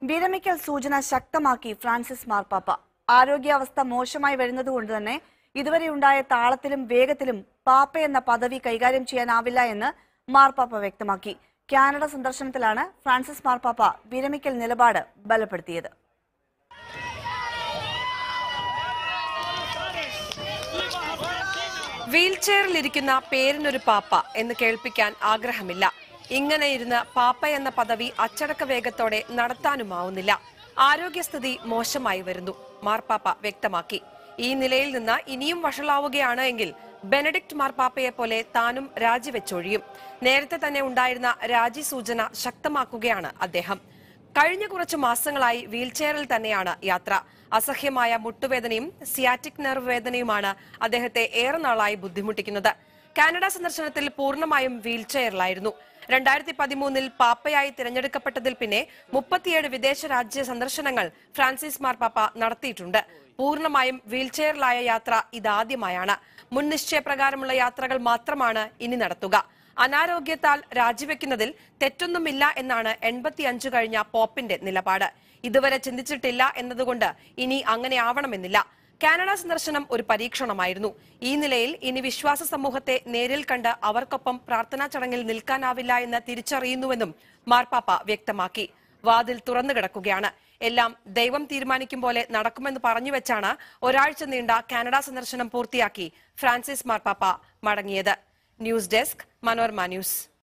വിരമിക്കൽ സൂചന ശക്തമാക്കി ഫ്രാൻസിസ് മാർപ്പാപ്പ ആരോഗ്യാവസ്ഥ മോശമായി വരുന്നതുകൊണ്ട് തന്നെ ഇതുവരെയുണ്ടായ താളത്തിലും വേഗത്തിലും പാപ്പ എന്ന പദവി കൈകാര്യം ചെയ്യാനാവില്ല എന്ന് മാർപ്പാപ്പ വ്യക്തമാക്കി കാനഡ സന്ദർശനത്തിലാണ് ഫ്രാൻസിസ് മാർപ്പാപ്പ വിരമിക്കൽ നിലപാട് ബലപ്പെടുത്തിയത് വീൽചെയറിലിരിക്കുന്ന പേരിനൊരു പാപ്പ എന്ന് കേൾപ്പിക്കാൻ ആഗ്രഹമില്ല ഇങ്ങനെ ഇരുന്ന് പാപ്പ എന്ന പദവി അച്ചടക്ക വേഗത്തോടെ നടത്താനുമാവുന്നില്ല ആരോഗ്യസ്ഥിതി മോശമായി വരുന്നു മാർപ്പാപ്പ വ്യക്തമാക്കി ഈ നിലയിൽ നിന്ന് ഇനിയും വഷളാവുകയാണ് എങ്കിൽ ബെനഡിക്ട് മാർപ്പാപ്പയെ പോലെ താനും രാജിവെച്ചൊഴിയും നേരത്തെ തന്നെ ഉണ്ടായിരുന്ന രാജി സൂചന ശക്തമാക്കുകയാണ് അദ്ദേഹം കഴിഞ്ഞ കുറച്ചു മാസങ്ങളായി വീൽചെയറിൽ തന്നെയാണ് യാത്ര അസഹ്യമായ മുട്ടുവേദനയും സിയാറ്റിക് നെർവ് വേദനയുമാണ് അദ്ദേഹത്തെ ഏറെ നാളായി ബുദ്ധിമുട്ടിക്കുന്നത് കാനഡ സന്ദർശനത്തിൽ പൂർണ്ണമായും വീൽചെയറിലായിരുന്നു രണ്ടായിരത്തി പതിമൂന്നിൽ പാപ്പയായി തിരഞ്ഞെടുക്കപ്പെട്ടതിൽ പിന്നെ മുപ്പത്തിയേഴ് വിദേശ രാജ്യ സന്ദർശനങ്ങൾ ഫ്രാൻസിസ് മാർപ്പാപ്പ നടത്തിയിട്ടുണ്ട് പൂർണ്ണമായും വീൽചെയറിലായ യാത്ര ഇതാദ്യമായാണ് മുൻ നിശ്ചയപ്രകാരമുള്ള യാത്രകൾ മാത്രമാണ് ഇനി നടത്തുക അനാരോഗ്യത്താൽ രാജിവെക്കുന്നതിൽ തെറ്റൊന്നുമില്ല എന്നാണ് എൺപത്തിയഞ്ചു കഴിഞ്ഞ പോപ്പിന്റെ നിലപാട് ഇതുവരെ ചിന്തിച്ചിട്ടില്ല എന്നതുകൊണ്ട് ഇനി അങ്ങനെ ആവണമെന്നില്ല കാനഡ സന്ദർശനം ഒരു പരീക്ഷണമായിരുന്നു ഈ നിലയിൽ ഇനി വിശ്വാസ സമൂഹത്തെ നേരിൽ കണ്ട് അവർക്കൊപ്പം പ്രാർത്ഥനാ ചടങ്ങിൽ നിൽക്കാനാവില്ല എന്ന് തിരിച്ചറിയുന്നുവെന്നും മാർപ്പാപ്പ വ്യക്തമാക്കി വാതിൽ തുറന്നു കിടക്കുകയാണ് എല്ലാം ദൈവം തീരുമാനിക്കും പോലെ നടക്കുമെന്ന് പറഞ്ഞു വെച്ചാണ് ഒരാഴ്ച നീണ്ട കാനഡ സന്ദർശനം പൂർത്തിയാക്കി ഫ്രാൻസിസ് മാർപ്പാപ്പ മടങ്ങിയത് ന്യൂസ് ഡെസ്ക് മനോരമ ന്യൂസ്